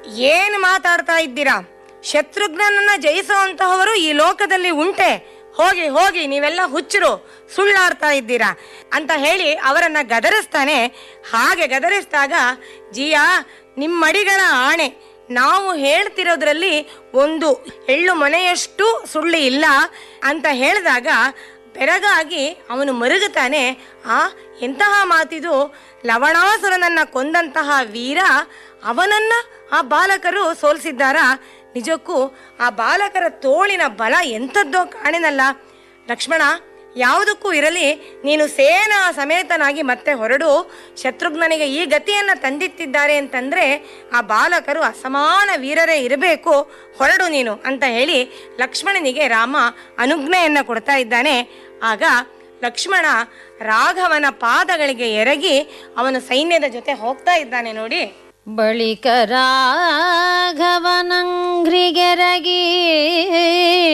ಏನು ಮಾತಾಡ್ತಾ ಇದ್ದೀರಾ ಶತ್ರುಘ್ನನನ್ನ ಜಯಿಸುವಂತಹವರು ಈ ಲೋಕದಲ್ಲಿ ಉಂಟೆ ಹೋಗಿ ಹೋಗಿ ನೀವೆಲ್ಲ ಹುಚ್ಚರು ಸುಳ್ಳಾಡ್ತಾ ಇದ್ದೀರಾ ಅಂತ ಹೇಳಿ ಅವರನ್ನ ಗದರಿಸ್ತಾನೆ ಹಾಗೆ ಗದರಿಸಿದಾಗ ಜಿಯಾ ನಿಮ್ಮಡಿಗಳ ಆಣೆ ನಾವು ಹೇಳ್ತಿರೋದ್ರಲ್ಲಿ ಒಂದು ಎಳ್ಳು ಮನೆಯಷ್ಟು ಸುಳ್ಳು ಇಲ್ಲ ಅಂತ ಹೇಳಿದಾಗ ಬೆರಗಾಗಿ ಅವನು ಮರುಗುತ್ತಾನೆ ಆ ಎಂತಹ ಮಾತಿದು ಲವಣಾಸುರನನ್ನ ಕೊಂದಂತಹ ವೀರ ಅವನನ್ನ ಆ ಬಾಲಕರು ಸೋಲಿಸಿದ್ದಾರಾ ನಿಜಕ್ಕೂ ಆ ಬಾಲಕರ ತೋಳಿನ ಬಲ ಎಂಥದ್ದೋ ಕಾಣಿನಲ್ಲ ಲಕ್ಷ್ಮಣ ಯಾವುದಕ್ಕೂ ಇರಲಿ ನೀನು ಸೇನಾ ಸಮೇತನಾಗಿ ಮತ್ತೆ ಹೊರಡು ಶತ್ರುಘ್ನನಿಗೆ ಈ ಗತಿಯನ್ನ ತಂದಿತ್ತಿದ್ದಾರೆ ಅಂತಂದ್ರೆ ಆ ಬಾಲಕರು ಅಸಮಾನ ವೀರರೇ ಇರಬೇಕು ಹೊರಡು ನೀನು ಅಂತ ಹೇಳಿ ಲಕ್ಷ್ಮಣನಿಗೆ ರಾಮ ಅನುಜ್ಞೆಯನ್ನ ಕೊಡ್ತಾ ಇದ್ದಾನೆ ಆಗ ಲಕ್ಷ್ಮಣ ರಾಘವನ ಪಾದಗಳಿಗೆ ಎರಗಿ ಅವನು ಸೈನ್ಯದ ಜೊತೆ ಹೋಗ್ತಾ ಇದ್ದಾನೆ ನೋಡಿ ಬಳಿಕ ರಾಘವನಂಗ್ರಿಗೆರಗಿ